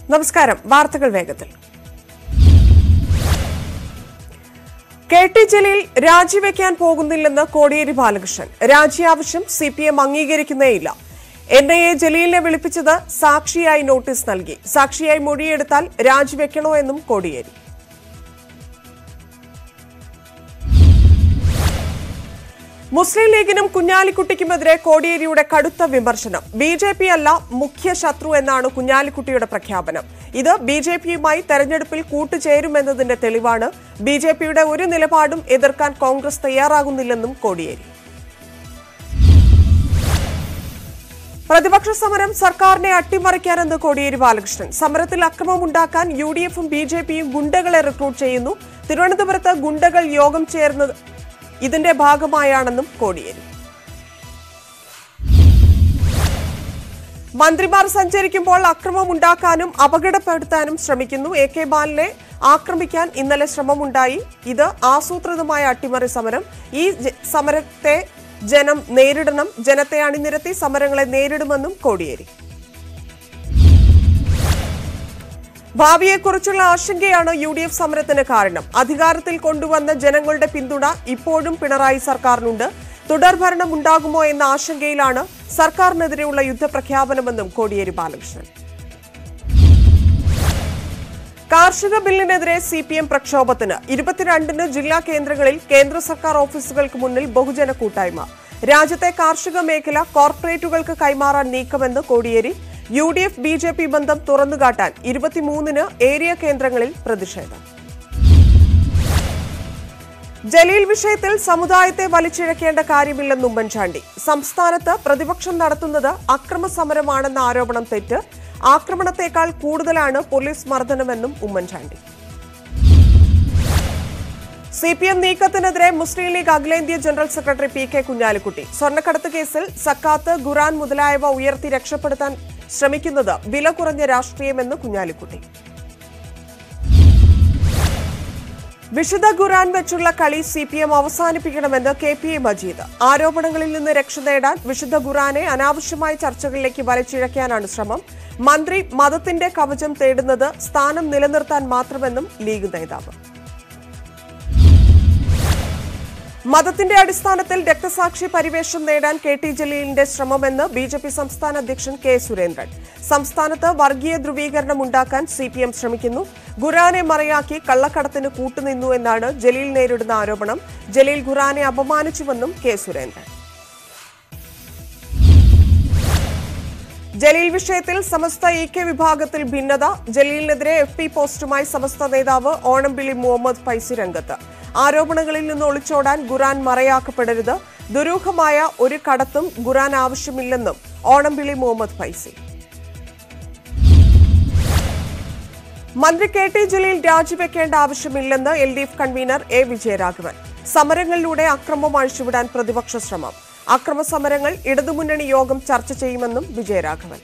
നമസ്കാരം വാർത്തകൾ വേഗത്തിൽ കെ ടി ജലീൽ രാജിവെക്കാൻ പോകുന്നില്ലെന്ന് കോടിയേരി ബാലകൃഷ്ണൻ രാജി ആവശ്യം സി പി എം അംഗീകരിക്കുന്നേയില്ല എൻ ഐ എ ജലീലിനെ വിളിപ്പിച്ചത് സാക്ഷിയായി നോട്ടീസ് നൽകി സാക്ഷിയായി മൊഴിയെടുത്താൽ രാജിവെക്കണോ എന്നും കോടിയേരി മുസ്ലിം ലീഗിനും കുഞ്ഞാലിക്കുട്ടിക്കുമെതിരെ കോടിയേരിയുടെ കടുത്ത വിമർശനം ബി ജെ പി അല്ല മുഖ്യ ശത്രു എന്നാണ് കുഞ്ഞാലിക്കുട്ടിയുടെ പ്രഖ്യാപനം ഇത് ബി ജെ പിയുമായി തെരഞ്ഞെടുപ്പിൽ കൂട്ടുചേരുമെന്നതിന്റെ തെളിവാണ് ബി ജെ പിയുടെ ഒരു നിലപാടും എതിർക്കാൻ കോൺഗ്രസ് തയ്യാറാകുന്നില്ലെന്നും കോടിയേരി പ്രതിപക്ഷ സമരം സർക്കാരിനെ അട്ടിമറിക്കാനെന്ന് കോടിയേരി ബാലകൃഷ്ണൻ സമരത്തിൽ അക്രമമുണ്ടാക്കാൻ യു ഡി എഫും ബി ജെ പിയും ഗുണ്ടകളെ റിക്രൂട്ട് ചെയ്യുന്നു തിരുവനന്തപുരത്ത് ഗുണ്ടകൾ യോഗം ചേർന്നത് ഇതിന്റെ ഭാഗമായാണെന്നും കോടിയേരി മന്ത്രിമാർ സഞ്ചരിക്കുമ്പോൾ അക്രമമുണ്ടാക്കാനും അപകടപ്പെടുത്താനും ശ്രമിക്കുന്നു എ കെ ബാലിനെ ആക്രമിക്കാൻ ഇന്നലെ ശ്രമമുണ്ടായി ഇത് ആസൂത്രിതമായ അട്ടിമറി സമരം ഈ ജ- സമരത്തെ ജനം നേരിടണം ജനത്തെ അണിനിരത്തി സമരങ്ങളെ നേരിടുമെന്നും കോടിയേരി ഭാവിയെക്കുറിച്ചുള്ള ആശങ്കയാണ് യു ഡി എഫ് സമരത്തിന് കാരണം അധികാരത്തിൽ കൊണ്ടുവന്ന ജനങ്ങളുടെ പിന്തുണ ഇപ്പോഴും പിണറായി സർക്കാരിനുണ്ട് തുടർഭരണം ഉണ്ടാകുമോ എന്ന ആശങ്കയിലാണ് സർക്കാരിനെതിരെയുള്ള യുദ്ധപ്രഖ്യാപനമെന്നും കോടിയേരി ബാലകൃഷ്ണൻ കാർഷിക ബില്ലിനെതിരെ സി പി എം പ്രക്ഷോഭത്തിന് ഇരുപത്തിരണ്ടിന് ജില്ലാ കേന്ദ്രങ്ങളിൽ കേന്ദ്ര സർക്കാർ ഓഫീസുകൾക്ക് മുന്നിൽ ബഹുജന കൂട്ടായ്മ രാജ്യത്തെ കാർഷിക മേഖല കോർപ്പറേറ്റുകൾക്ക് കൈമാറാൻ നീക്കമെന്ന് Kodiyeri U D F B J P ബന്ധം തുറന്നുകാട്ടാൻ ഇരുപത്തിമൂന്നിന് ഏരിയ കേന്ദ്രങ്ങളിൽ പ്രതിഷേധം ജലീൽ വിഷയത്തിൽ സമുദായത്തെ വലിച്ചിഴക്കേണ്ട കാര്യമില്ലെന്ന് ഉമ്മൻചാണ്ടി സംസ്ഥാനത്ത് പ്രതിപക്ഷം നടത്തുന്നത് അക്രമ സമരമാണെന്ന ആരോപണം തെറ്റ് ആക്രമണത്തെക്കാൾ കൂടുതലാണ് പോലീസ് മർദ്ദനമെന്നും ഉമ്മൻചാണ്ടി സി പി എം നീക്കത്തിനെതിരെ മുസ്ലിം ലീഗ് അഖിലേന്ത്യാ general secretary P K Kunhalikutty സ്വർണ്ണക്കടത്ത് കേസിൽ സക്കാത്ത് ഖുറാൻ മുതലായവ ഉയർത്തി രക്ഷപ്പെടുത്താൻ ശ്രമിക്കുന്നത് വില കുറഞ്ഞ രാഷ്ട്രീയമെന്ന് കുഞ്ഞാലിക്കുട്ടി വിശുദ്ധ ഖുറാൻ വെച്ചുള്ള കളി സി പി എം അവസാനിപ്പിക്കണമെന്ന് കെ പി എ മജീദ് ആരോപണങ്ങളിൽ നിന്ന് രക്ഷ നേടാൻ വിശുദ്ധ ഖുറാനെ അനാവശ്യമായ ചർച്ചകളിലേക്ക് വലിച്ചിഴക്കാനാണ് ശ്രമം മന്ത്രി മതത്തിന്റെ കവചം തേടുന്നത് സ്ഥാനം നിലനിർത്താൻ മാത്രമെന്നും ലീഗ് നേതാവ് മതത്തിന്റെ അടിസ്ഥാനത്തിൽ രക്തസാക്ഷി പരിവേഷം നേടാൻ കെ ടി ജലീലിന്റെ ശ്രമമെന്ന് ബി ജെ പി സംസ്ഥാന അധ്യക്ഷൻ കെ സുരേന്ദ്രൻ സംസ്ഥാനത്ത് വർഗീയ ധ്രുവീകരണം ഉണ്ടാക്കാൻ സി പി എം ശ്രമിക്കുന്നു ഖുറാനെ മറയാക്കി കള്ളക്കടത്തിന് കൂട്ടുനിന്നു എന്നാണ് ജലീൽ നേരിടുന്ന ആരോപണം ജലീൽ ഖുറാനെ അപമാനിച്ചുവെന്നും കെ സുരേന്ദ്രൻ ജലീൽ വിഷയത്തിൽ സമസ്ത ഇ കെ വിഭാഗത്തിൽ ഭിന്നത ജലീലിനെതിരെ എഫ് പി പോസ്റ്റുമായി സമസ്ത നേതാവ് ഓണംപിള്ളി മുഹമ്മദ് ഫൈസി രംഗത്ത് ആരോപണങ്ങളിൽ നിന്ന് ഒളിച്ചോടാൻ ഖുറാൻ മറയാക്കപ്പെടരുത് ദുരൂഹമായ ഒരു കടത്തും ഖുറാൻ ആവശ്യമില്ലെന്നും ഓണംപിള്ളി മുഹമ്മദ് ഫൈസി മന്ത്രി കെ ടി ജലീൽ രാജിവെക്കേണ്ട ആവശ്യമില്ലെന്ന് L D F convener A Vijayaraghavan സമരങ്ങളിലൂടെ അക്രമം അഴിച്ചുവിടാൻ പ്രതിപക്ഷ ശ്രമം അക്രമ സമരങ്ങൾ ഇടതുമുന്നണി യോഗം ചർച്ച ചെയ്യുമെന്നും വിജയരാഘവൻ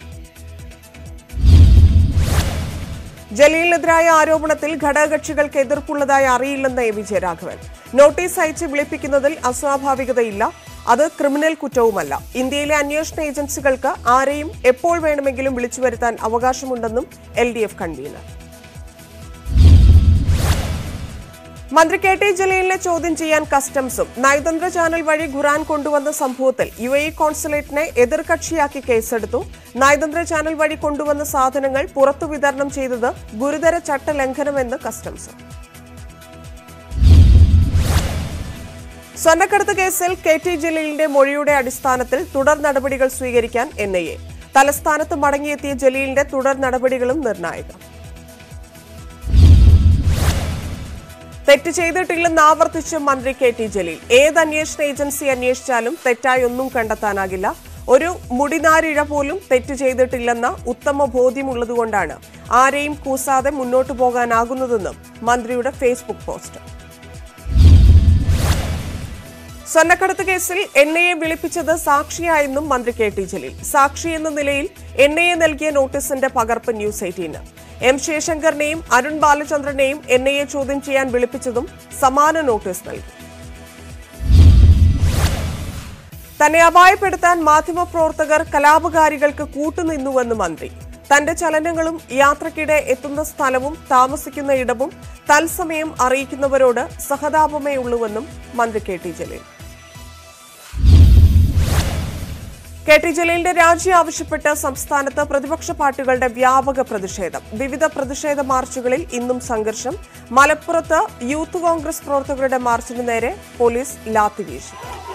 ജലീലിനെതിരായ ആരോപണത്തിൽ ഘടകകക്ഷികൾക്ക് എതിർപ്പുള്ളതായി അറിയില്ലെന്ന് എ വിജയരാഘവൻ നോട്ടീസ് അയച്ച് വിളിപ്പിക്കുന്നതിൽ അസ്വാഭാവികതയില്ല അത് ക്രിമിനൽ കുറ്റവുമല്ല ഇന്ത്യയിലെ അന്വേഷണ ഏജൻസികൾക്ക് ആരെയും എപ്പോൾ വേണമെങ്കിലും വിളിച്ചു വരുത്താൻ അവകാശമുണ്ടെന്നും എൽ ഡി എഫ് കൺവീനർ മന്ത്രി കെ ടി ജലീലിനെ ചോദ്യം ചെയ്യാൻ കസ്റ്റംസും നയതന്ത്ര ചാനൽ വഴി ഖുറാൻ കൊണ്ടുവന്ന സംഭവത്തിൽ യു എ കോൺസുലേറ്റിനെ എതിർകക്ഷിയാക്കി കേസെടുത്തു നയതന്ത്ര ചാനൽ വഴി കൊണ്ടുവന്ന സാധനങ്ങൾ പുറത്തു വിതരണം ചെയ്തത് ഗുരുതര ചട്ടലംഘനമെന്ന് കസ്റ്റംസ് സ്വർണ്ണക്കടത്ത് കേസിൽ കെ ടി ജലീലിന്റെ മൊഴിയുടെ അടിസ്ഥാനത്തിൽ തുടർ നടപടികൾ സ്വീകരിക്കാൻ എൻ ഐ എ തലസ്ഥാനത്ത് മടങ്ങിയെത്തിയ ജലീലിന്റെ തുടർ നടപടികളും നിർണായകം തെറ്റ് ചെയ്തിട്ടില്ലെന്ന് ആവർത്തിച്ച് മന്ത്രി കെ ടി ജലീൽ ഏത് അന്വേഷണ ഏജൻസി അന്വേഷിച്ചാലും തെറ്റായി ഒന്നും കണ്ടെത്താനാകില്ല ഒരു മുടിനാരിഴ പോലും തെറ്റ് ചെയ്തിട്ടില്ലെന്ന ഉത്തമ ബോധ്യമുള്ളതുകൊണ്ടാണ് ആരെയും കൂസാതെ മുന്നോട്ടു പോകാനാകുന്നതെന്നും മന്ത്രിയുടെ ഫേസ്ബുക്ക് പോസ്റ്റ് സ്വർണ്ണക്കടത്ത് കേസിൽ എൻ ഐ എ വിളിപ്പിച്ചത് സാക്ഷിയായെന്നും മന്ത്രി കെ ടി ജലീൽ സാക്ഷി എന്ന നിലയിൽ എൻ ഐ എ നൽകിയ നോട്ടീസിന്റെ പകർപ്പ് ന്യൂസ് എയ്റ്റീന് എം ശിവശങ്കറിനെയും അരുൺ ബാലചന്ദ്രനെയും എൻ ഐ എ ചോദ്യം ചെയ്യാൻ വിളിപ്പിച്ചതും സമാന നോട്ടീസ് നൽകി തന്നെ അപായപ്പെടുത്താൻ മാധ്യമപ്രവർത്തകർ കലാപകാരികൾക്ക് കൂട്ടുനിന്നുവെന്ന് മന്ത്രി തന്റെ ചലനങ്ങളും യാത്രക്കിടെ എത്തുന്ന സ്ഥലവും താമസിക്കുന്ന ഇടവും തത്സമയം അറിയിക്കുന്നവരോട് സഹതാപമേ ഉള്ളൂവെന്നും മന്ത്രി K T Jaleel K T ജലീലിന്റെ രാജി ആവശ്യപ്പെട്ട് സംസ്ഥാനത്ത് പ്രതിപക്ഷ പാർട്ടികളുടെ വ്യാപക പ്രതിഷേധം വിവിധ പ്രതിഷേധ മാർച്ചുകളിൽ ഇന്നും സംഘർഷം മലപ്പുറത്ത് യൂത്ത് കോൺഗ്രസ് പ്രവർത്തകരുടെ മാർച്ചിന് നേരെ പോലീസ് ലാത്തിവീശി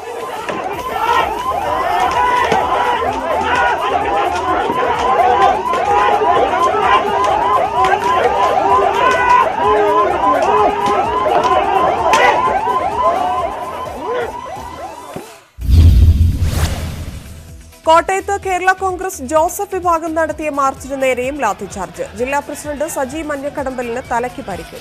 കോട്ടയത്ത് കേരള കോൺഗ്രസ് ജോസഫ് വിഭാഗം നടത്തിയ മാർച്ചിന് നേരെയും ലാത്തിചാർജ് ജില്ലാ പ്രസിഡന്റ് സജി മഞ്ഞക്കടമ്പലിന് തലയ്ക്ക് പരിക്ക്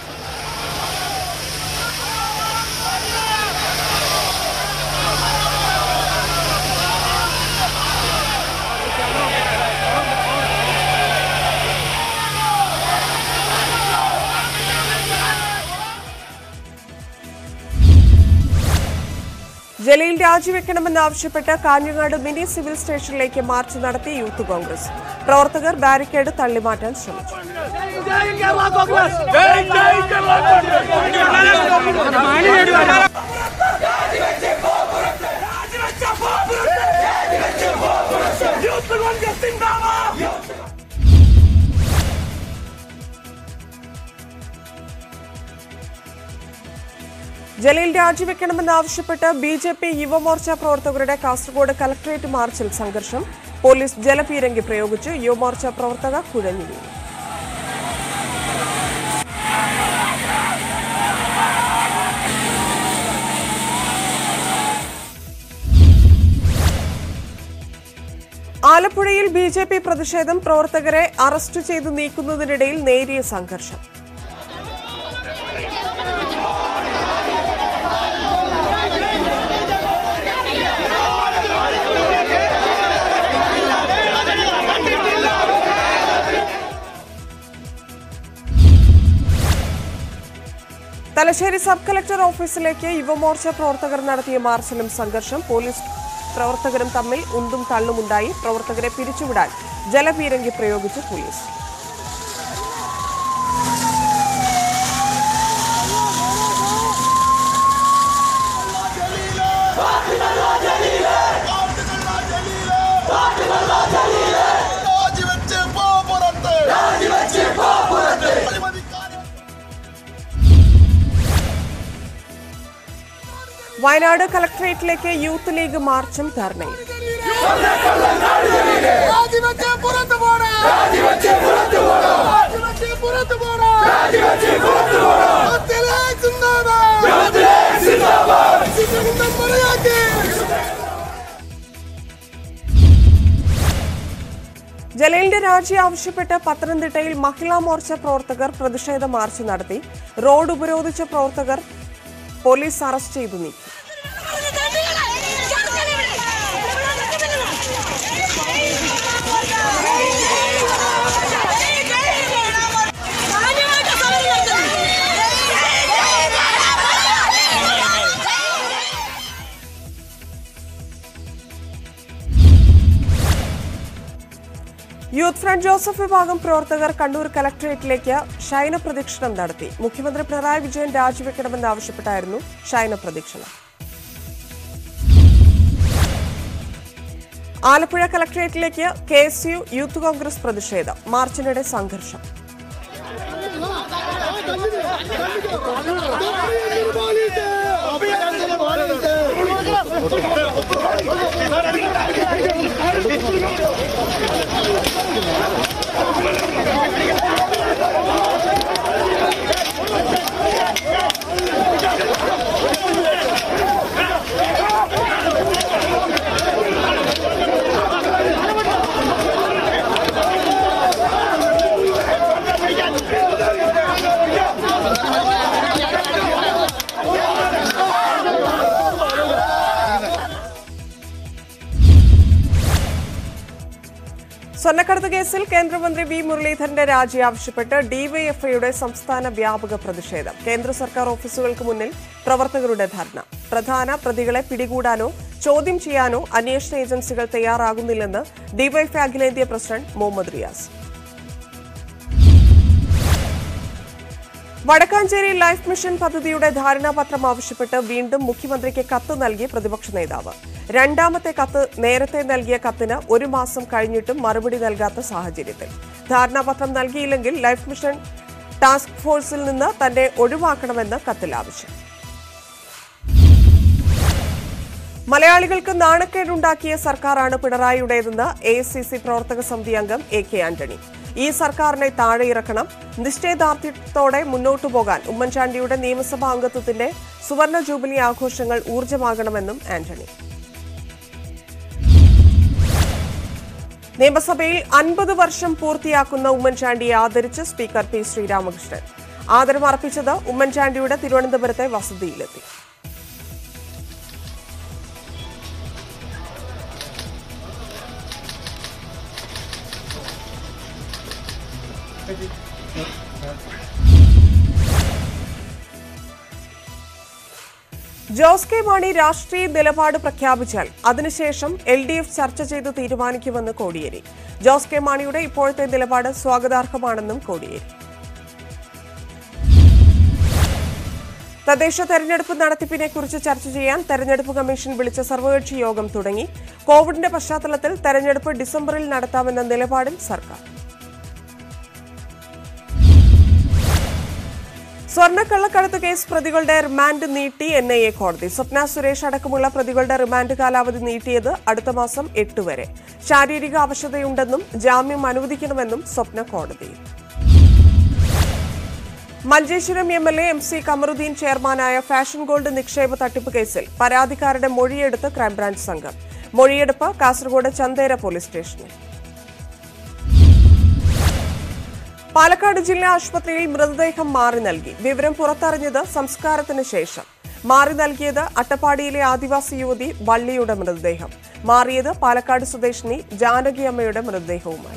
ജലീൽ രാജിവെക്കണമെന്നാവശ്യപ്പെട്ട് കാഞ്ഞങ്ങാട് മിനി സിവിൽ സ്റ്റേഷനിലേക്ക് മാർച്ച് നടത്തി യൂത്ത് കോൺഗ്രസ് പ്രവർത്തകർ ബാരിക്കേഡ് തള്ളിമാറ്റാൻ ശ്രമിച്ചു ജലീൽ രാജിവെക്കണമെന്നാവശ്യപ്പെട്ട് ബി ജെ പി യുവമോർച്ച പ്രവർത്തകരുടെ കാസർഗോഡ് കലക്ടറേറ്റ് മാർച്ചിൽ സംഘർഷം പോലീസ് ജലപീരങ്കി പ്രയോഗിച്ചു യുവമോർച്ച പ്രവർത്തക കുഴഞ്ഞു വീണു ആലപ്പുഴയിൽ ബി ജെ പി പ്രതിഷേധം പ്രവർത്തകരെ അറസ്റ്റ് ചെയ്തു നീക്കുന്നതിനിടയിൽ നേരിയ സംഘർഷം തലശ്ശേരി സബ് കളക്ടർ ഓഫീസിലേക്ക് യുവമോർച്ച പ്രവർത്തകർ നടത്തിയ മാർച്ചിലും സംഘർഷം പോലീസ് പ്രവർത്തകരും തമ്മിൽ ഉന്തും തള്ളുമുണ്ടായി പ്രവർത്തകരെ പിരിച്ചുവിടാൻ ജലപീരങ്കി പ്രയോഗിച്ച് പോലീസ് രാജിവെച്ച് പോ പുറത്ത് അഴിമതിക്കാരെ വയനാട് കളക്ടറേറ്റിലേക്ക് യൂത്ത് ലീഗ് മാർച്ചും ധർണയും രാജിവെച്ച് പുറത്ത് പോടാ രാജിവെച്ച് പുറത്ത് പോടാ രാജിവെച്ച് പുറത്ത് പോടാ രാജിവെച്ച് പുറത്ത് പോടാ യൂത്തിലെ സിന്ദാബാദ് യൂത്തിലെ സിന്ദാബാദ് സിന്ദാബാദ് മറിയാക്കി ജലീലിന്റെ രാജി ആവശ്യപ്പെട്ട് പത്തനംതിട്ടയിൽ മഹിളാ മോർച്ച പ്രവർത്തകർ പ്രതിഷേധ മാർച്ച് നടത്തി റോഡ് ഉപരോധിച്ച പ്രവർത്തകർ പോലീസ് അറസ്റ്റ് ചെയ്തു നീക്കി യൂത്ത് ഫ്രണ്ട് ജോസഫ് വിഭാഗം പ്രവർത്തകർ കണ്ണൂർ കലക്ടറേറ്റിലേക്ക് ശയന പ്രദക്ഷിണം നടത്തി മുഖ്യമന്ത്രി പിണറായി വിജയൻ രാജിവെക്കണമെന്നാവശ്യപ്പെട്ടായിരുന്നു ശയന പ്രദക്ഷിണം ആലപ്പുഴ കലക്ടറേറ്റിലേക്ക് K S U youth Congress പ്രതിഷേധം മാർച്ചിനിടെ സംഘർഷം സ്വർണ്ണക്കടത്ത് കേസിൽ കേന്ദ്രമന്ത്രി വി മുരളീധരന്റെ രാജി ആവശ്യപ്പെട്ട് ഡിവൈഎഫ്ഐയുടെ സംസ്ഥാന വ്യാപക പ്രതിഷേധം കേന്ദ്ര സർക്കാർ ഓഫീസുകൾക്ക് മുന്നിൽ പ്രവർത്തകരുടെ ധർണ പ്രധാന പ്രതികളെ പിടികൂടാനോ ചോദ്യം ചെയ്യാനോ അന്വേഷണ ഏജൻസികൾ തയ്യാറാകുന്നില്ലെന്ന് ഡിവൈഎഫ്ഐ അഖിലേന്ത്യാ president Muhammad Riyas Vadakkanchery life mission പദ്ധതിയുടെ ധാരണാപത്രം ആവശ്യപ്പെട്ട് വീണ്ടും മുഖ്യമന്ത്രിക്ക് കത്ത് നൽകി പ്രതിപക്ഷ നേതാവ് രണ്ടാമത്തെ കത്ത് നേരത്തെ നൽകിയ കത്തിന് ഒരു മാസം കഴിഞ്ഞിട്ടും മറുപടി നൽകാത്ത സാഹചര്യത്തിൽ ധാരണാപത്രം നൽകിയില്ലെങ്കിൽ ലൈഫ് മിഷൻ ടാസ്ക് ഫോഴ്സിൽ നിന്ന് തന്നെ ഒഴിവാക്കണമെന്ന് കത്തിൽ ആവശ്യം മലയാളികൾക്ക് നാണക്കേടുണ്ടാക്കിയ സർക്കാരാണ് പിണറായിയുടേതെന്ന് എ സി സി പ്രവർത്തക സമിതി അംഗം എ കെ ആന്റണി ഈ സർക്കാരിനെ താഴെയിറക്കണം നിശ്ചയദാർഢ്യത്തോടെ മുന്നോട്ടു പോകാൻ ഉമ്മൻചാണ്ടിയുടെ നിയമസഭാ അംഗത്വത്തിന്റെ സുവർണ ജൂബിലി ആഘോഷങ്ങൾ ഊർജ്ജമാകണമെന്നും ആന്റണി നിയമസഭയിൽ അൻപത് വർഷം പൂർത്തിയാക്കുന്ന ഉമ്മൻചാണ്ടിയെ ആദരിച്ച് സ്പീക്കർ പി ശ്രീരാമകൃഷ്ണൻ ആദരം അർപ്പിച്ചത് ഉമ്മൻചാണ്ടിയുടെ തിരുവനന്തപുരത്തെ വസതിയിലെത്തി ജോസ് കെ മാണി രാഷ്ട്രീയ നിലപാട് പ്രഖ്യാപിച്ചാൽ അതിനുശേഷം എൽ ഡി എഫ് ചർച്ച ചെയ്ത് തീരുമാനിക്കുമെന്ന് കോടിയേരി ജോസ് കെ മാണിയുടെ ഇപ്പോഴത്തെ നിലപാട് സ്വാഗതാർഹമാണെന്നും കോടിയേരി തദ്ദേശ തെരഞ്ഞെടുപ്പ് നടത്തിപ്പിനെ കുറിച്ച് ചർച്ച ചെയ്യാൻ തെരഞ്ഞെടുപ്പ് കമ്മീഷൻ വിളിച്ച സർവകക്ഷി യോഗം തുടങ്ങി കോവിഡിന്റെ പശ്ചാത്തലത്തിൽ തെരഞ്ഞെടുപ്പ് ഡിസംബറിൽ നടത്താമെന്ന നിലപാടിൽ സർക്കാർ സ്വർണ്ണക്കള്ളക്കടത്ത് കേസ് പ്രതികളുടെ റിമാൻഡ് നീട്ടി എൻ ഐ എ കോടതി സ്വപ്ന സുരേഷ് അടക്കമുള്ള പ്രതികളുടെ റിമാൻഡ് കാലാവധി നീട്ടിയത് അടുത്ത മാസം എട്ട് വരെ ശാരീരിക അവശതയുണ്ടെന്നും ജാമ്യം അനുവദിക്കണമെന്നും സ്വപ്ന കോടതിയിൽ Manjeshwaram M L A M C Kamaruddin ചെയർമാനായ ഫാഷൻ ഗോൾഡ് നിക്ഷേപ തട്ടിപ്പ് കേസിൽ പരാതിക്കാരുടെ മൊഴിയെടുത്ത് ക്രൈംബ്രാഞ്ച് സംഘം മൊഴിയെടുപ്പ് കാസർഗോഡ് ചന്തേര പോലീസ് സ്റ്റേഷനിൽ പാലക്കാട് ജില്ലാ ആശുപത്രിയിൽ മൃതദേഹം മാറി നൽകി വിവരം പുറത്തറിഞ്ഞത് സംസ്കാരത്തിന് ശേഷം മാറി നൽകിയത് അട്ടപ്പാടിയിലെ ആദിവാസി യുവതി വള്ളിയുടെ മൃതദേഹം മാറിയത് പാലക്കാട് സ്വദേശിനി ജാനകി അമ്മയുടെ മൃതദേഹവുമായി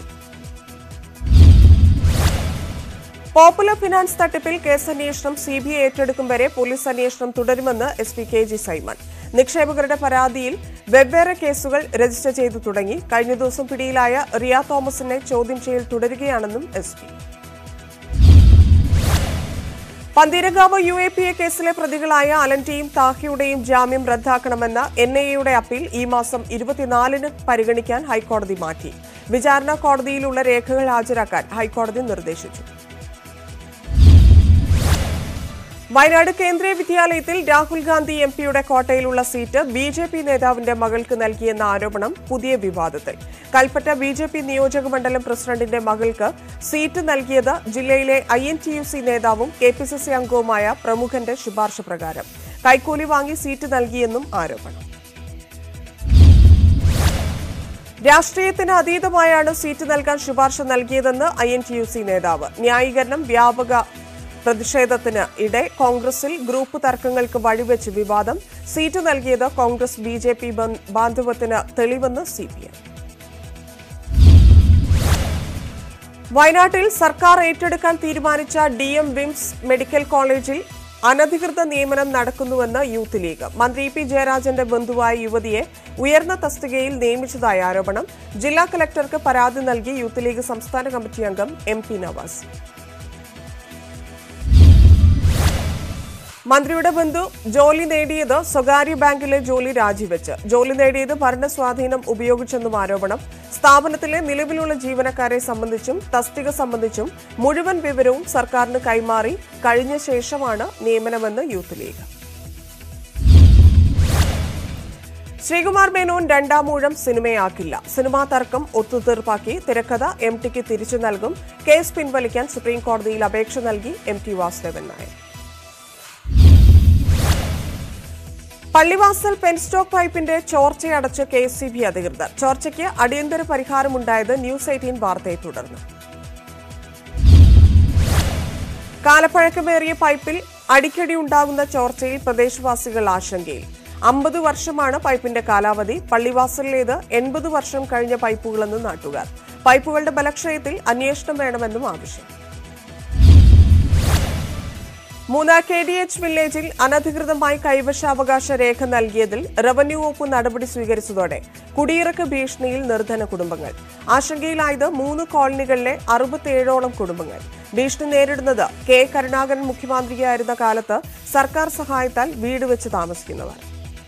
പോപ്പുലർ ഫിനാൻസ് തട്ടിപ്പിൽ കേസന്വേഷണം സി ബി ഐ ഏറ്റെടുക്കും വരെ പോലീസ് അന്വേഷണം തുടരുമെന്ന് S P K G Simon നിക്ഷേപകരുടെ പരാതിയിൽ വെവ്വേറെ കേസുകൾ രജിസ്റ്റർ ചെയ്തു തുടങ്ങി കഴിഞ്ഞ ദിവസം പിടിയിലായ റിയ തോമസിനെ ചോദ്യം ചെയ്യൽ തുടരുകയാണെന്നും S P Pantheerankavu U A P A കേസിലെ പ്രതികളായ അലന്റെയും താഹിയുടെയും ജാമ്യം റദ്ദാക്കണമെന്ന എൻ ഐ എയുടെ അപ്പീൽ ഈ മാസം ഇരുപത്തിനാലിന് പരിഗണിക്കാൻ ഹൈക്കോടതി മാറ്റി വിചാരണ കോടതിയിലുള്ള രേഖകൾ ഹാജരാക്കാൻ ഹൈക്കോടതി നിർദ്ദേശിച്ചു വയനാട് കേന്ദ്രീയ വിദ്യാലയത്തിൽ രാഹുൽ ഗാന്ധി എം പിയുടെ കോട്ടയിലുള്ള സീറ്റ് ബി ജെ പി നേതാവിന്റെ മകൾക്ക് നൽകിയെന്ന ആരോപണം പുതിയ വിവാദത്തിൽ കൽപ്പറ്റ ബി ജെ പി നിയോജക മണ്ഡലം പ്രസിഡന്റിന്റെ മകൾക്ക് സീറ്റ് നൽകിയത് ജില്ലയിലെ I N T U C നേതാവും കെ പി സി സി അംഗവുമായ പ്രമുഖന്റെ ശുപാർശ പ്രകാരം കൈക്കൂലി വാങ്ങി സീറ്റ് നൽകിയെന്നും ആരോപണം രാഷ്ട്രീയത്തിന് അതീതമായാണ് സീറ്റ് നൽകാൻ ശുപാർശ നൽകിയതെന്ന് I N T U C നേതാവ് ന്യായീകരണം വ്യാപക പ്രതിഷേധത്തിന് ഇടെ കോൺഗ്രസിൽ ഗ്രൂപ്പ് തർക്കങ്ങൾക്ക് വഴിവെച്ച് വിവാദം സീറ്റ് നൽകിയത് കോൺഗ്രസ് ബി ജെ പി ബാന്ധവത്തിന് തെളിവെന്ന് സി പി എം വയനാട്ടിൽ സർക്കാർ ഏറ്റെടുക്കാൻ തീരുമാനിച്ച ഡി എം വിംസ് മെഡിക്കൽ കോളേജിൽ അനധികൃത നിയമനം നടക്കുന്നുവെന്ന് യൂത്ത് ലീഗ് മന്ത്രി പി ജയരാജന്റെ ബന്ധുവായ യുവതിയെ ഉയർന്ന തസ്തികയിൽ നിയമിച്ചതായ ആരോപണം ജില്ലാ കലക്ടർക്ക് പരാതി നൽകി യൂത്ത് ലീഗ് സംസ്ഥാന കമ്മിറ്റി അംഗം എം പി നവാസ് മന്ത്രിയുടെ ബന്ധു ജോലി നേടിയത് സ്വകാര്യ ബാങ്കിലെ ജോലി രാജിവെച്ച് ജോലി നേടിയത് ഭരണസ്വാധീനം ഉപയോഗിച്ചെന്നും ആരോപണം സ്ഥാപനത്തിലെ നിലവിലുള്ള ജീവനക്കാരെ സംബന്ധിച്ചും തസ്തിക സംബന്ധിച്ചും മുഴുവൻ വിവരവും സർക്കാരിന് കൈമാറി കഴിഞ്ഞ ശേഷമാണ് നിയമനമെന്ന് യൂത്ത് ലീഗ് ശ്രീകുമാർ മേനോൻ രണ്ടാം ഊഴം സിനിമയാക്കില്ല സിനിമാ തർക്കം ഒത്തുതീർപ്പാക്കി തിരക്കഥ എം ടിക്ക് തിരിച്ചു നൽകും കേസ് പിൻവലിക്കാൻ സുപ്രീം കോടതിയിൽ അപേക്ഷ നൽകി M T Vasudevan Nair Pallivasal penstock പൈപ്പിന്റെ ചോർച്ചയടച്ച് കെ എസ് സി ബി അധികൃതർ ചോർച്ചയ്ക്ക് അടിയന്തര പരിഹാരമുണ്ടായത് ന്യൂസ് എയ്റ്റീൻ വാർത്തയെ തുടർന്ന് കാലപ്പഴക്കമേറിയ പൈപ്പിൽ അടിക്കടി ഉണ്ടാകുന്ന ചോർച്ചയിൽ പ്രദേശവാസികൾ ആശങ്കയിൽ അമ്പത് വർഷമാണ് പൈപ്പിന്റെ കാലാവധി പള്ളിവാസലിലേത് എൺപത് വർഷം കഴിഞ്ഞ പൈപ്പുകളെന്ന് നാട്ടുകാർ പൈപ്പുകളുടെ ബലക്ഷയത്തിൽ അന്വേഷണം വേണമെന്നും ആവശ്യം മൂന്നാർ കെ ഡി എച്ച് വില്ലേജിൽ അനധികൃതമായി കൈവശാവകാശ രേഖ നൽകിയതിൽ റവന്യൂ വകുപ്പ് നടപടി സ്വീകരിച്ചതോടെ കുടിയിറക്ക് ഭീഷണിയിൽ നിർധന കുടുംബങ്ങൾ ആശങ്കയിലായത് മൂന്ന് കോളനികളിലെ അറുപത്തിയേഴോളം കുടുംബങ്ങൾ ഭീഷണി നേരിടുന്നത് കെ കരുണാകരൻ മുഖ്യമന്ത്രിയായിരുന്ന കാലത്ത് സർക്കാർ സഹായത്താൽ വീട് വെച്ച് താമസിക്കുന്നവർ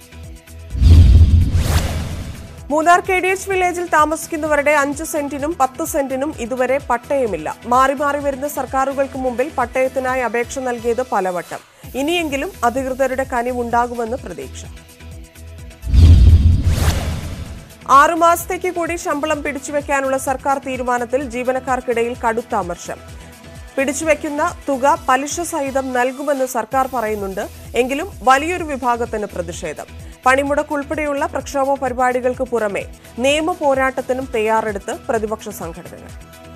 മൂന്നാർ കെ ഡി എച്ച് വില്ലേജിൽ താമസിക്കുന്നവരുടെ അഞ്ച് സെന്റിനും പത്ത് സെന്റിനും ഇതുവരെ പട്ടയമില്ല മാറി മാറി വരുന്ന സർക്കാരുകൾക്ക് മുമ്പിൽ പട്ടയത്തിനായി അപേക്ഷ നൽകിയത് പലവട്ടം ഇനിയെങ്കിലും അധികൃതരുടെ കനിവുണ്ടാകുമെന്ന് പ്രതീക്ഷ ആറുമാസത്തേക്ക് കൂടി ശമ്പളം പിടിച്ചുവെക്കാനുള്ള സർക്കാർ തീരുമാനത്തിൽ ജീവനക്കാർക്കിടയിൽ കടുത്ത അമർഷം പിടിച്ചുവെക്കുന്ന തുക പലിശ സഹിതം നൽകുമെന്ന് സർക്കാർ പറയുന്നുണ്ട് എങ്കിലും വലിയൊരു വിഭാഗത്തിന് പ്രതിഷേധം പണിമുടക്ക് ഉൾപ്പെടെയുള്ള പ്രക്ഷോഭ പരിപാടികൾക്ക് പുറമെ നിയമ പോരാട്ടത്തിനും തയ്യാറെടുത്ത് പ്രതിപക്ഷ സംഘടനകൾ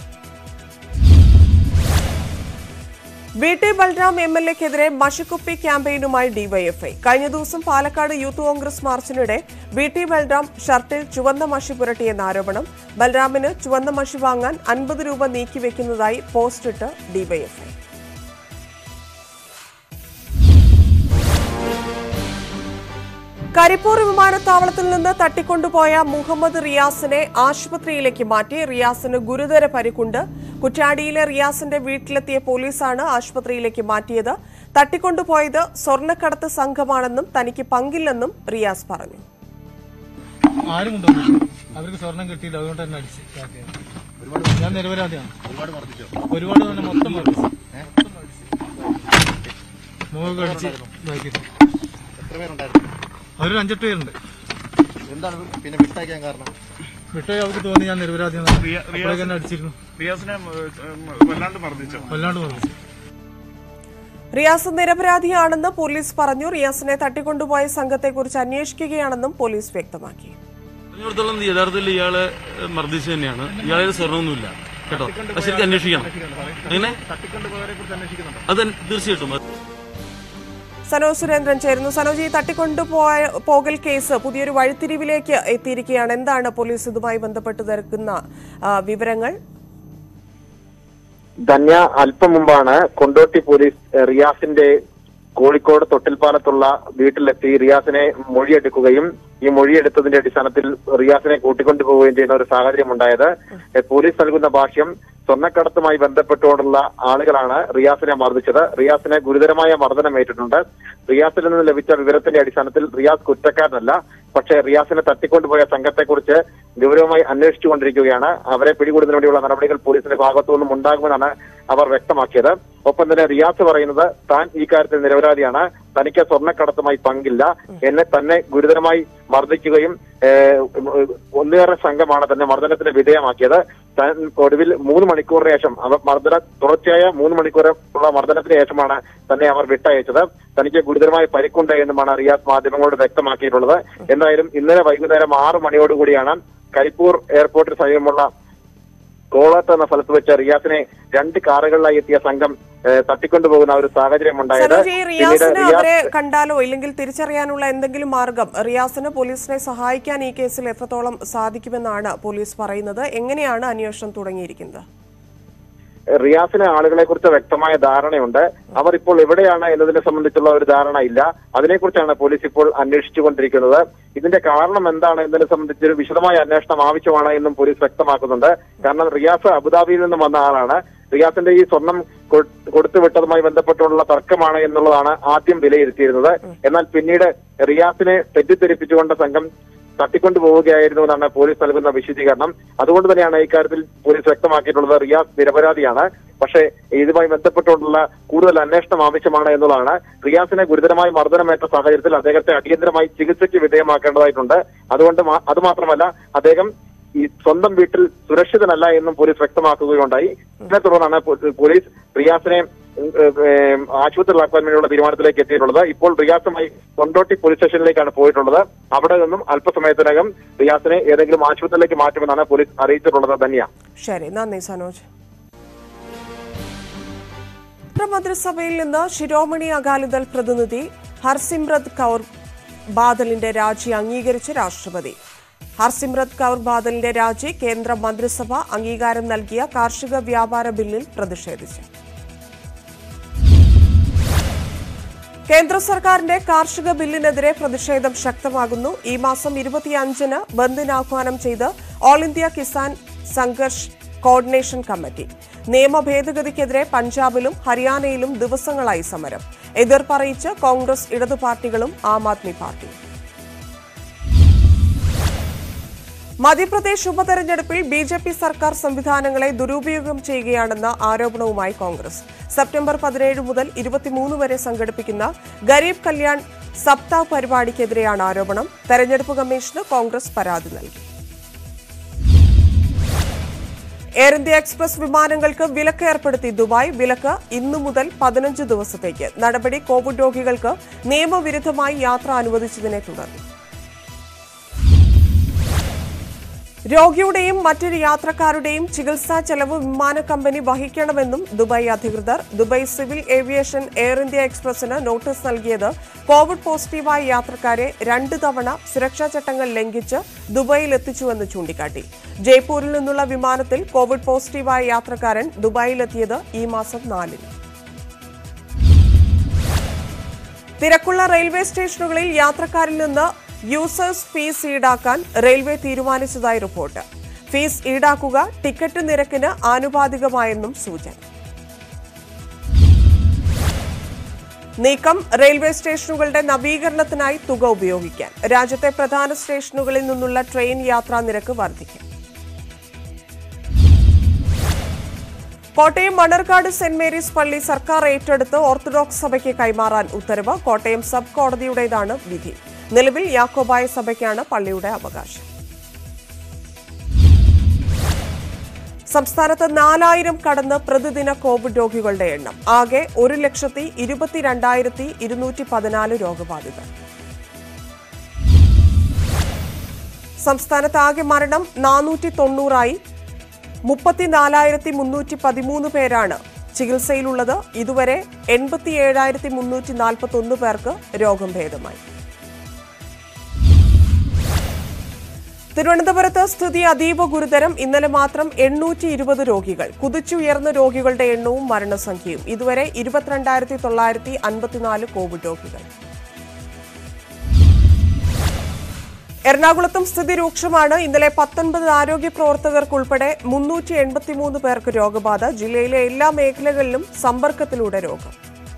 V T Balram M L എക്കെതിരെ മഷിക്കുപ്പി ക്യാമ്പയിനുമായി ഡിവൈഎഫ്ഐ കഴിഞ്ഞ ദിവസം പാലക്കാട് യൂത്ത് കോൺഗ്രസ് മാർച്ചിനിടെ വി ടി ബൽറാം ഷർട്ടിൽ ചുവന്ന മഷി പുരട്ടിയെന്ന ആരോപണം ബൽറാമിന് ചുവന്ന മഷി വാങ്ങാൻ അൻപത് രൂപ നീക്കിവെക്കുന്നതായി പോസ്റ്റിട്ട് ഡിവൈഎഫ്ഐ കരിപ്പൂർ വിമാനത്താവളത്തിൽ നിന്ന് തട്ടിക്കൊണ്ടുപോയ മുഹമ്മദ് റിയാസിനെ ആശുപത്രിയിലേക്ക് മാറ്റി റിയാസിന് ഗുരുതര പരിക്കുണ്ട് കുറ്റാടിയിലെ റിയാസിന്റെ വീട്ടിലെത്തിയ പോലീസാണ് ആശുപത്രിയിലേക്ക് മാറ്റിയത് തട്ടിക്കൊണ്ടുപോയത് സ്വർണ്ണക്കടത്ത് സംഘമാണെന്നും തനിക്ക് പങ്കില്ലെന്നും റിയാസ് പറഞ്ഞു ആരും കൊണ്ടുവന്നില്ല അവർക്ക് സ്വർണം കിട്ടിയില്ല അതുകൊണ്ട് തന്നെ അടിച്ച് ഇതാക്കിയത്. ഞാൻ നിരപരാധിയാണ് ഒരുപാട് തന്നെ മൊത്തം മർദ്ദിച്ചു. മുഖമൊക്കെ അടിച്ച് ഇതാക്കിയത്. എത്ര പേരുണ്ടായിരുന്നു അവരൊരു അഞ്ചെട്ട് പേരുണ്ട് എന്താണ് പിന്നെ വിട്ടയക്കാൻ കാരണം വിട്ടേ അവർക്ക് തോന്നി ഞാൻ നിരപരാധിയാണ് അപ്പോഴേക്ക് തന്നെ അടിച്ചിരുന്നു റിയാസിനെ ഉം, വല്ലാണ്ട് മർദ്ദിച്ചോ വല്ലാണ്ട് മർദ്ദിച്ചു റിയാസ് നിരപരാധിയാണെന്ന് പോലീസ് പറഞ്ഞു റിയാസിനെ തട്ടിക്കൊണ്ടുപോയ സംഘത്തെക്കുറിച്ച് അന്വേഷിക്കുകയാണെന്നും പോലീസ് വ്യക്തമാക്കി പറഞ്ഞിടത്തോളം യഥാർത്ഥത്തിൽ ഇയാളെ ഏഹ്, മർദ്ദിച്ചു തന്നെയാണ് ഇയാളെ സ്വർണ്ണമൊന്നുമില്ല കേട്ടോ അത് ശരിക്കും അന്വേഷിക്കണം അങ്ങനെ അത് തീർച്ചയായിട്ടും അത് സനോജ് സുരേന്ദ്രൻ ചേരുന്നു സനോജ് ഈ തട്ടിക്കൊണ്ടുപോയ പോകൽ കേസ് പുതിയൊരു വഴിത്തിരിവിലേക്ക് എത്തിയിരിക്കുകയാണ് എന്താണ് പോലീസ് ഇതുമായി ബന്ധപ്പെട്ട് തിരക്കുന്ന ആ, വിവരങ്ങൾ ധന്യ അല്പം മുമ്പാണ് കൊണ്ടോട്ടി പോലീസ് എഹ്, റിയാസിന്റെ കോഴിക്കോട് തൊട്ടിൽപ്പാലത്തുള്ള വീട്ടിലെത്തി റിയാസിനെ മൊഴിയെടുക്കുകയും ഈ മൊഴിയെടുത്തതിന്റെ അടിസ്ഥാനത്തിൽ റിയാസിനെ കൂട്ടിക്കൊണ്ടുപോവുകയും ചെയ്യുന്ന ഒരു സാഹചര്യം ഉണ്ടായത് എഹ്, പോലീസ് നൽകുന്ന ഭാഷ്യം സ്വർണ്ണക്കടത്തുമായി ബന്ധപ്പെട്ടുകൊണ്ടുള്ള ആളുകളാണ് റിയാസിനെ മർദ്ദിച്ചത് റിയാസിനെ ഗുരുതരമായ മർദ്ദനമേറ്റിട്ടുണ്ട് റിയാസിൽ നിന്ന് ലഭിച്ച വിവരത്തിന്റെ അടിസ്ഥാനത്തിൽ റിയാസ് കുറ്റക്കാരനല്ല പക്ഷേ റിയാസിനെ തട്ടിക്കൊണ്ടുപോയ സംഘത്തെക്കുറിച്ച് ഗൗരവമായി അന്വേഷിച്ചുകൊണ്ടിരിക്കുകയാണ് അവരെ പിടികൂടുന്നതിന് വേണ്ടിയുള്ള നടപടികൾ പോലീസിന്റെ ഭാഗത്തു നിന്നും ഉണ്ടാകുമെന്നാണ് അവർ വ്യക്തമാക്കിയത് ഒപ്പം തന്നെ റിയാസ് പറയുന്നത് താൻ ഈ കാര്യത്തിൽ നിരപരാധിയാണ് തനിക്ക് സ്വർണ്ണക്കടത്തുമായി പങ്കില്ല എന്നെ തന്നെ ഗുരുതരമായി മർദ്ദിക്കുകയും ഏഹ്, ഒന്നിലേറെ സംഘമാണ് തന്നെ മർദ്ദനത്തിന് വിധേയമാക്കിയത് താൻ ഒടുവിൽ മൂന്ന് മണിക്കൂറിന് ശേഷം അവർ മർദ്ദന തുടർച്ചയായ മൂന്ന് മണിക്കൂർ ഉള്ള മർദ്ദനത്തിന് ശേഷമാണ് തന്നെ അവർ വിട്ടയച്ചത് തനിക്ക് ഗുരുതരമായ പരിക്കുണ്ട് എന്നുമാണ് റിയാസ് മാധ്യമങ്ങളോട് വ്യക്തമാക്കിയിട്ടുള്ളത് എന്തായാലും ഇന്നലെ വൈകുന്നേരം ആറ് മണിയോടുകൂടിയാണ് കരിപ്പൂർ എയർപോർട്ടിന് സമീപമുള്ള കോളത്ത് എന്ന സ്ഥലത്ത് വെച്ച് റിയാസിനെ രണ്ട് കാറുകളിലായി എത്തിയ സംഘം ഏഹ്, തട്ടിക്കൊണ്ടുപോകുന്ന ഒരു സാഹചര്യം ഉണ്ടായത് സനോജ് ഈ പിന്നീട് റിയാസിന് അവരെ റിയാസ് കണ്ടാലോ ഇല്ലെങ്കിൽ തിരിച്ചറിയാനുള്ള എന്തെങ്കിലും മാർഗം റിയാസിന് പോലീസിനെ സഹായിക്കാൻ ഈ കേസിൽ എത്രത്തോളം സാധിക്കുമെന്നാണ് പോലീസ് പറയുന്നത് എങ്ങനെയാണ് അന്വേഷണം തുടങ്ങിയിരിക്കുന്നത് റിയാസിന് ആളുകളെ കുറിച്ച് വ്യക്തമായ ധാരണയുണ്ട് അവർ ഇപ്പോൾ എവിടെയാണ് എന്നതിനെ സംബന്ധിച്ചുള്ള ഒരു ധാരണ ഇല്ല അതിനെക്കുറിച്ചാണ് പോലീസ് ഇപ്പോൾ അന്വേഷിച്ചുകൊണ്ടിരിക്കുന്നത് ഇതിന്റെ കാരണം എന്താണ് എന്നതിനെ സംബന്ധിച്ച് ഒരു വിശദമായ അന്വേഷണം ആവശ്യമാണ് എന്നും പോലീസ് വ്യക്തമാക്കുന്നുണ്ട് കാരണം റിയാസ് അബുദാബിയിൽ നിന്നും വന്ന ആളാണ് റിയാസിന്റെ ഈ സ്വർണം കൊ- കൊടുത്തുവിട്ടതുമായി ബന്ധപ്പെട്ടുള്ള തർക്കമാണ് എന്നുള്ളതാണ് ആദ്യം വിലയിരുത്തിയിരുന്നത് എന്നാൽ പിന്നീട് റിയാസിനെ തെറ്റിദ്ധരിപ്പിച്ചുകൊണ്ട് സംഘം തട്ടിക്കൊണ്ടുപോവുകയായിരുന്നു എന്നാണ് പോലീസ് നൽകുന്ന വിശദീകരണം അതുകൊണ്ട് തന്നെയാണ് ഇക്കാര്യത്തിൽ പോലീസ് വ്യക്തമാക്കിയിട്ടുള്ളത് റിയാസ് നിരപരാധിയാണ് പക്ഷേ ഇതുമായി ബന്ധപ്പെട്ടുകൊണ്ടുള്ള കൂടുതൽ അന്വേഷണം ആവശ്യമാണ് എന്നുള്ളതാണ് റിയാസിനെ ഗുരുതരമായി മർദ്ദനമേറ്റ സാഹചര്യത്തിൽ അദ്ദേഹത്തെ അടിയന്തരമായി ചികിത്സയ്ക്ക് വിധേയമാക്കേണ്ടതായിട്ടുണ്ട് അതുകൊണ്ട് മാ- അതുമാത്രമല്ല അദ്ദേഹം ഈ സ്വന്തം വീട്ടിൽ സുരക്ഷിതനല്ല എന്നും പോലീസ് വ്യക്തമാക്കുകയുണ്ടായി ഇതിനെ തുടർന്നാണ് പോ- പോലീസ് റിയാസിനെ ഉം, ഏം, ആശുപത്രിയിലാക്കാൻ വേണ്ടിയുള്ള തീരുമാനത്തിലേക്ക് എത്തിയിട്ടുള്ളത് ഇപ്പോൾ റിയാസുമായി കൊണ്ടോട്ടി പോലീസ് സ്റ്റേഷനിലേക്കാണ് പോയിട്ടുള്ളത് അവിടെ നിന്നും അല്പസമയത്തിനകം റിയാസിനെ ഏതെങ്കിലും ആശുപത്രിയിലേക്ക് മാറ്റുമെന്നാണ് പോലീസ് അറിയിച്ചിട്ടുള്ളത് ധന്യ ശരി നന്ദി സനോജ് മന്ത്രിസഭയിൽ നിന്ന് ശിരോമണി അകാലിദൾ പ്രതിനിധി ഹർസിമ്രത് കൗർ ബാദലിന്റെ രാജി അംഗീകരിച്ച് രാഷ്ട്രപതി ഹർസിമ്രത് കൗർ ബാദലിന്റെ രാജി കേന്ദ്ര മന്ത്രിസഭ അംഗീകാരം നൽകിയ കാർഷിക വ്യാപാര ബില്ലിൽ പ്രതിഷേധിച്ചു കേന്ദ്ര സർക്കാരിന്റെ കാർഷിക ബില്ലിനെതിരെ പ്രതിഷേധം ശക്തമാകുന്നു ഈ മാസം ഇരുപത്തിയഞ്ചിന് ബന്ദിന് ആഹ്വാനം ചെയ്ത് all India Kisan Sangharsh coordination committee നിയമ ഭേദഗതിക്കെതിരെ പഞ്ചാബിലും ഹരിയാനയിലും ദിവസങ്ങളായി സമരം എതിർപ്പറിയിച്ച് കോൺഗ്രസ് ഇടതു പാർട്ടികളും ആം ആദ്മി പാർട്ടിയും മധ്യപ്രദേശ് ഉപതെരഞ്ഞെടുപ്പിൽ ബി ജെ പി സർക്കാർ സംവിധാനങ്ങളെ ദുരുപയോഗം ചെയ്യുകയാണെന്ന ആരോപണവുമായി കോൺഗ്രസ് സെപ്റ്റംബർ പതിനേഴ് മുതൽ ഇരുപത്തിമൂന്ന് വരെ സംഘടിപ്പിക്കുന്ന ഗരീബ് കല്യാൺ സപ്താഹ് പരിപാടിക്കെതിരെയാണ് ആരോപണം തെരഞ്ഞെടുപ്പ് കമ്മീഷന് കോൺഗ്രസ് പരാതി നൽകി എയർ ഇന്ത്യ എക്സ്പ്രസ് വിമാനങ്ങൾക്ക് വിലക്ക് ഏർപ്പെടുത്തി ദുബായ് വിലക്ക് ഇന്നു മുതൽ പതിനഞ്ച് ദിവസത്തേക്ക് നടപടി കോവിഡ് രോഗികൾക്ക് നിയമവിരുദ്ധമായി യാത്ര അനുവദിച്ചതിനെ തുടർന്ന് രോഗിയുടെയും മറ്റൊരു യാത്രക്കാരുടെയും ചികിത്സാ ചെലവ് വിമാന കമ്പനി വഹിക്കണമെന്നും ദുബായ് അധികൃതർ Dubai civil aviation air India എക്സ്പ്രസിന് നോട്ടീസ് നൽകിയത് കോവിഡ് പോസിറ്റീവായ യാത്രക്കാരെ രണ്ട് തവണ സുരക്ഷാ ചട്ടങ്ങൾ ലംഘിച്ച് ദുബായിൽ എത്തിച്ചുവെന്ന് ചൂണ്ടിക്കാട്ടി ജയ്പൂരിൽ നിന്നുള്ള വിമാനത്തിൽ കോവിഡ് പോസിറ്റീവായ യാത്രക്കാരൻ ദുബായിലെത്തിയത് ഈ മാസം നാലിന് തിരക്കുള്ള റെയിൽവേ സ്റ്റേഷനുകളിൽ യാത്രക്കാരിൽ നിന്ന് യൂസേഴ്സ് ഫീസ് ഈടാക്കാൻ റെയിൽവേ തീരുമാനിച്ചതായി റിപ്പോർട്ട് ഫീസ് ഈടാക്കുക ടിക്കറ്റ് നിരക്കിന് ആനുപാതികമായെന്നും സൂചന നീക്കം റെയിൽവേ സ്റ്റേഷനുകളുടെ നവീകരണത്തിനായി തുക ഉപയോഗിക്കാൻ രാജ്യത്തെ പ്രധാന സ്റ്റേഷനുകളിൽ നിന്നുള്ള ട്രെയിൻ യാത്രാ നിരക്ക് വർദ്ധിക്കും കോട്ടയം മണർക്കാട് സെന്റ് മേരീസ് പള്ളി സർക്കാർ ഏറ്റെടുത്ത് ഓർത്തഡോക്സ് സഭയ്ക്ക് കൈമാറാൻ ഉത്തരവ് കോട്ടയം സബ് കോടതിയുടേതാണ് വിധി നിലവിൽ യാക്കോബായ സഭയ്ക്കാണ് പള്ളിയുടെ അവകാശം സംസ്ഥാനത്ത് നാലായിരം കടന്ന് പ്രതിദിന കോവിഡ് രോഗികളുടെ എണ്ണം ആകെ ഒരു ലക്ഷത്തി ഇരുപത്തിരണ്ടായിരത്തി ഇരുന്നൂറ്റി പതിനാല് രോഗബാധിതർ സംസ്ഥാനത്ത് ആകെ മരണം നാനൂറ്റി തൊണ്ണൂറായി മുപ്പത്തിനാലായിരത്തി മുന്നൂറ്റി പതിമൂന്ന് പേരാണ് ചികിത്സയിലുള്ളത് ഇതുവരെ എൺപത്തിയേഴായിരത്തി മുന്നൂറ്റി നാൽപ്പത്തി ഒന്ന് പേർക്ക് രോഗം ഭേദമായി തിരുവനന്തപുരത്ത് സ്ഥിതി അതീവ ഗുരുതരം ഇന്നലെ മാത്രം എണ്ണൂറ്റി ഇരുപത് രോഗികൾ കുതിച്ചുയർന്ന രോഗികളുടെ എണ്ണവും മരണസംഖ്യയും ഇതുവരെ ഇരുപത്തിരണ്ടായിരത്തി തൊള്ളായിരത്തി അൻപത്തിനാല് കോവിഡ് രോഗികൾ എറണാകുളത്തും സ്ഥിതി രൂക്ഷമാണ് ഇന്നലെ പത്തൊൻപത് ആരോഗ്യ പ്രവർത്തകർക്കുൾപ്പെടെ മുന്നൂറ്റി എൺപത്തിമൂന്ന് പേർക്ക് രോഗബാധ ജില്ലയിലെ എല്ലാ മേഖലകളിലും സമ്പർക്കത്തിലൂടെ രോഗം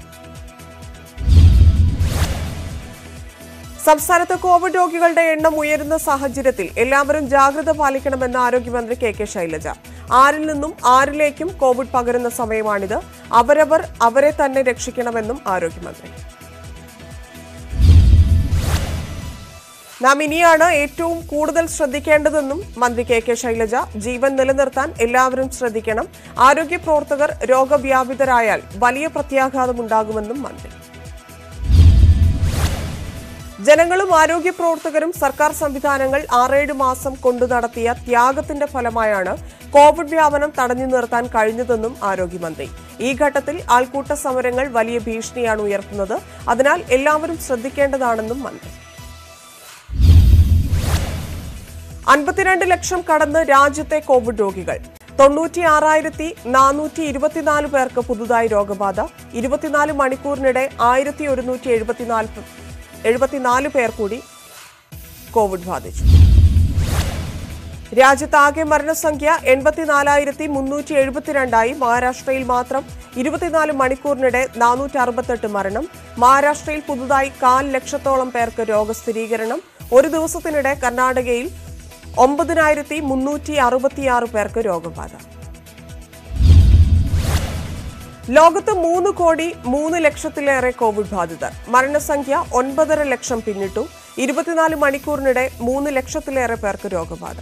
സംസ്ഥാനത്ത് കോവിഡ് രോഗികളുടെ എണ്ണം ഉയരുന്ന സാഹചര്യത്തിൽ എല്ലാവരും ജാഗ്രത പാലിക്കണമെന്ന് ആരോഗ്യമന്ത്രി കെ കെ ശൈലജ ആരിൽ നിന്നും ആരിലേക്കും കോവിഡ് പകരുന്ന സമയമാണിത് അവരവർ അവരെ തന്നെ രക്ഷിക്കണമെന്നും ആരോഗ്യമന്ത്രി നാം ഇനിയാണ് ഏറ്റവും കൂടുതൽ ശ്രദ്ധിക്കേണ്ടതെന്നും മന്ത്രി കെ കെ ശൈലജ ജീവൻ നിലനിർത്താൻ എല്ലാവരും ശ്രദ്ധിക്കണം ആരോഗ്യ പ്രവർത്തകർ രോഗവ്യാപിതരായാൽ വലിയ പ്രത്യാഘാതമുണ്ടാകുമെന്നും മന്ത്രി ജനങ്ങളും ആരോഗ്യ പ്രവർത്തകരും സർക്കാർ സംവിധാനങ്ങൾ ആറേഴ് മാസം കൊണ്ടു നടത്തിയ ത്യാഗത്തിന്റെ ഫലമായാണ് കോവിഡ് വ്യാപനം തടഞ്ഞു നിർത്താൻ കഴിഞ്ഞതെന്നും ആരോഗ്യമന്ത്രി ഈ ഘട്ടത്തിൽ ആൾക്കൂട്ട സമരങ്ങൾ വലിയ ഭീഷണിയാണ് ഉയർത്തുന്നത് അതിനാൽ എല്ലാവരും ശ്രദ്ധിക്കേണ്ടതാണെന്നും മന്ത്രി അൻപത്തിരണ്ട് ലക്ഷം കടന്ന് രാജ്യത്തെ കോവിഡ് രോഗികൾ തൊണ്ണൂറ്റി ആറായിരത്തി നാനൂറ്റി ഇരുപത്തിനാല് പേർക്ക് പുതുതായി രോഗബാധ ഇരുപത്തിനാല് മണിക്കൂറിനിടെ ആയിരത്തി ഒരുന്നൂറ്റി എഴുപത്തിനാല് എഴുപത്തിനാല് പേർ കൂടി കോവിഡ് ബാധിച്ചു രാജ്യത്താകെ മരണസംഖ്യ എൺപത്തിനാലായിരത്തി മുന്നൂറ്റി എഴുപത്തിരണ്ടായി മഹാരാഷ്ട്രയിൽ മാത്രം ഇരുപത്തിനാല് മണിക്കൂറിനിടെ നാനൂറ്റി അറുപത്തെട്ട് മരണം മഹാരാഷ്ട്രയിൽ പുതുതായി കാൽ ലക്ഷത്തോളം പേർക്ക് രോഗസ്ഥിരീകരണം ഒരു ദിവസത്തിനിടെ കർണാടകയിൽ ഒമ്പതിനായിരത്തി മുന്നൂറ്റി അറുപത്തിയാറ് പേർക്ക് രോഗബാധ ലോകത്ത് മൂന്ന് കോടി മൂന്ന് ലക്ഷത്തിലേറെ കോവിഡ് ബാധിതർ മരണസംഖ്യ ഒൻപതര ലക്ഷം പിന്നിട്ടു ഇരുപത്തിനാല് മണിക്കൂറിനിടെ മൂന്ന് ലക്ഷത്തിലേറെ പേർക്ക് രോഗബാധ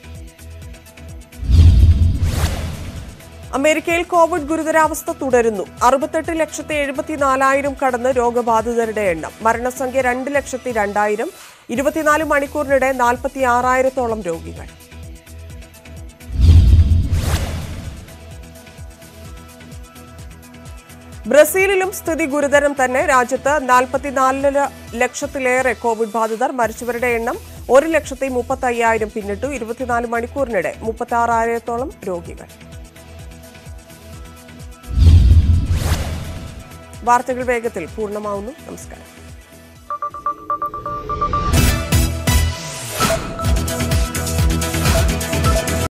അമേരിക്കയിൽ കോവിഡ് ഗുരുതരാവസ്ഥ തുടരുന്നു അറുപത്തെട്ട് ലക്ഷത്തി എഴുപത്തിനാലായിരം കടന്ന് രോഗബാധിതരുടെ എണ്ണം മരണസംഖ്യ രണ്ട് ലക്ഷത്തി രണ്ടായിരം ഇരുപത്തിനാല് മണിക്കൂറിനിടെ നാൽപ്പത്തി ആറായിരത്തോളം രോഗികൾ ബ്രസീലിലും സ്ഥിതി ഗുരുതരം തന്നെ രാജ്യത്ത് നാൽപ്പത്തിനാല് ലക്ഷത്തിലേറെ കോവിഡ് ബാധിതർ മരിച്ചവരുടെ എണ്ണം ഒരു ലക്ഷത്തി മുപ്പത്തി അയ്യായിരം പിന്നിട്ടു ഇരുപത്തിനാല് മണിക്കൂറിനിടെ മുപ്പത്തി ആറായിരത്തോളം രോഗികൾ വാർത്തകൾ വേഗത്തിൽ പൂർണ്ണമാവുന്നു നമസ്കാരം